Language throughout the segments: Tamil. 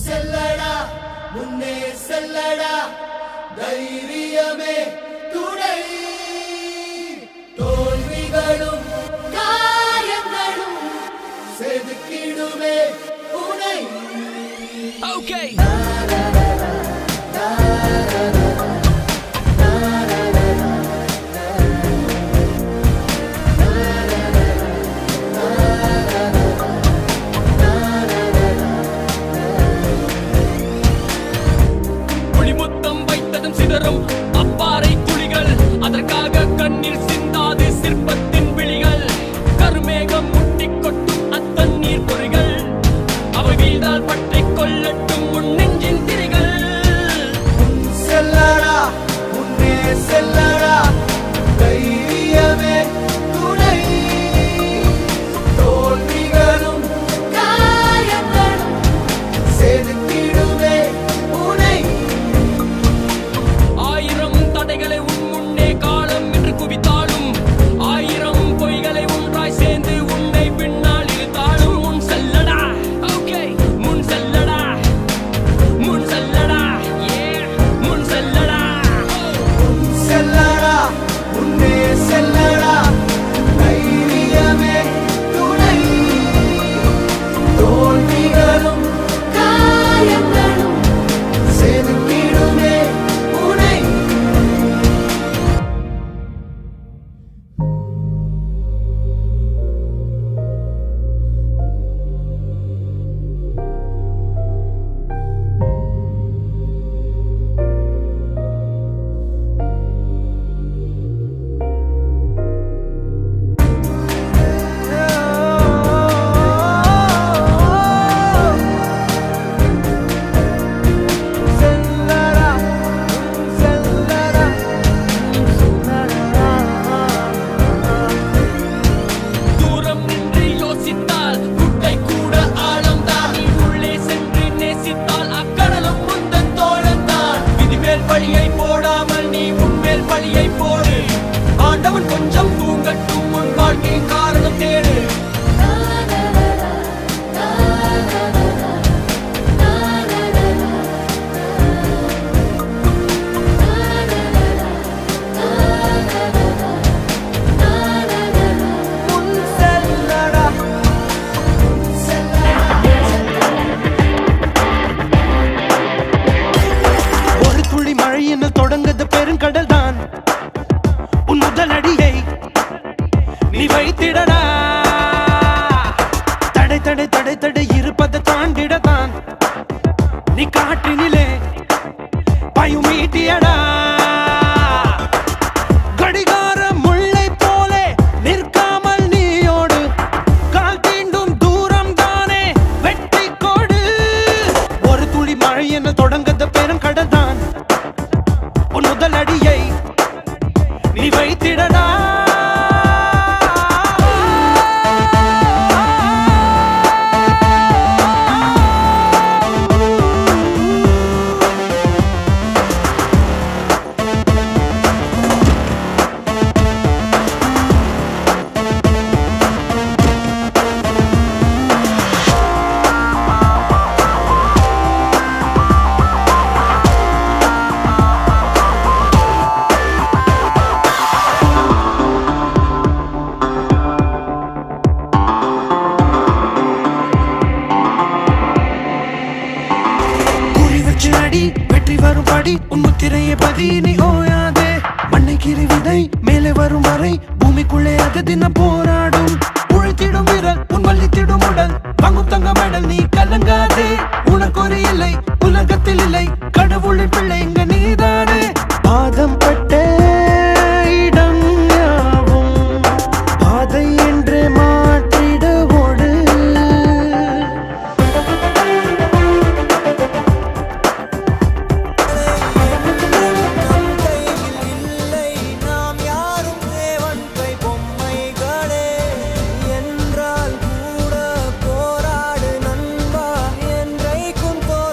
செல்லடா முன்னே செல்லடா தைரியமே துணை தோல்விகளும் காயங்களும் செதுக்கிடுமே உனை Okay. புலிமுத்தம் வைத்ததும் சிதறும் அப்பாறை துளிகள் அதற்காக கண்ணீர் சிந்தாது சிற்பத்தின் விழிகள் கருமேகம் முட்டிக் கொட்டும் அத்தண்ணீர் பொறிகள் அவை வீழ்ந்தால் பற்றிக் கொள்ளட்டும் உன் நெஞ்சின் திரிகள் முன் செல்லடா முன்னே செல்லடா தைரியமே துணை தோல்விகளும் காயங்களும் செதுக்கிடுமே உனை ஆயிரம் தடைகளை உன் முன்னே காலம் என்று குவித்தாலும் ஆயிரம் பொய்களை ஒன்றாய் சேர்ந்து உன்னை பின்னால் இழுத்தாலும் முன் செல்லடா ஓகே முன் செல்லடா முன் செல்லடா ஏ முன் செல்லடா முன் செல்லடா முன்னே செல்லடா தைரியமே துணை தோல்விகளும் காயங்களும் செதுக்கிடுமே உனை செல்லடா செல்லடா தூரம் நின்று யோசித்தால் குட்டை கூட ஆழம்தான் நீ உள்ளே சென்று நேசித்தால் அக்கடலும் முந்தன் தோழந்தான் விதிமேல் பழியை போடாமல் நீ உன்மேல் பழியை போடு ஆண்டவன் கொஞ்சம் தூங்கட்டும் உன் வாழ்க்கை காரணம் தேடு முன் செல்லடா ஒரு துளி மழையின தொடங்குது பெருங்கடல் தான் உன் முதல் அடியை நீ வைத்திடடா தடை தடை தடை தடை இருப்பதை தாண்டிடத்தான் நீ காற்றினிலே பயமீட்டியடா கடிகார முல்லை போலே நிற்காமல் நீயோடு கால் தீண்டும் தூரம் தானே வெட்டி கொடு ஒரு துளி மழை என தொடங்கத பெருங்கடல் தான் உன் முதல் அடியை நீ வைத்திடடா குறி வச்சு அடி வெற்றி வரும் படி உன் முத்திரையை பதி நீ ஓயாதே மண்ணை கிரி விதை மேலே வரும் வரை பூமிக்குள்ளே அது தினம் போராடும் உழைத்திடும் வீரர் உன் வள்ளித்திடும் உடல் வாங்கும் தங்க மெடல் நீ கலங்காதே உனக்கு ஒரு இல்லை உலகத்தில் இல்லை கடவுளின் பிள்ளை இங்க நீதானே பாதம் பட்ட இடம் யாவும் பாதை என்று மாற்றிட ஓடு இல்லை நாம் யாரும் தேவன் கை பொம்மைகளே என்றால் கூட போராடு நண்பா என்றைக்கும் தோ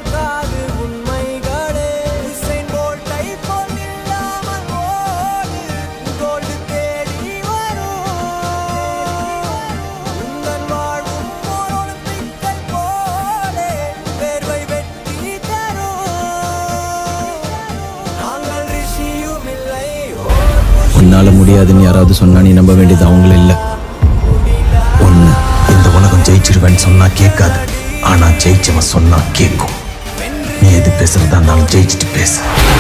என்னால முடியாதுன்னு யாராவது சொன்னா நீ நம்ப வேண்டியது அவங்கள இல்லை ஒன்று இந்த உலகம் ஜெயிச்சிருவேன்னு சொன்னா கேட்காது ஆனா ஜெயிச்சவன் சொன்னா கேட்கும் நீ எது பேசுறதா இருந்தாலும் ஜெயிச்சுட்டு பேசு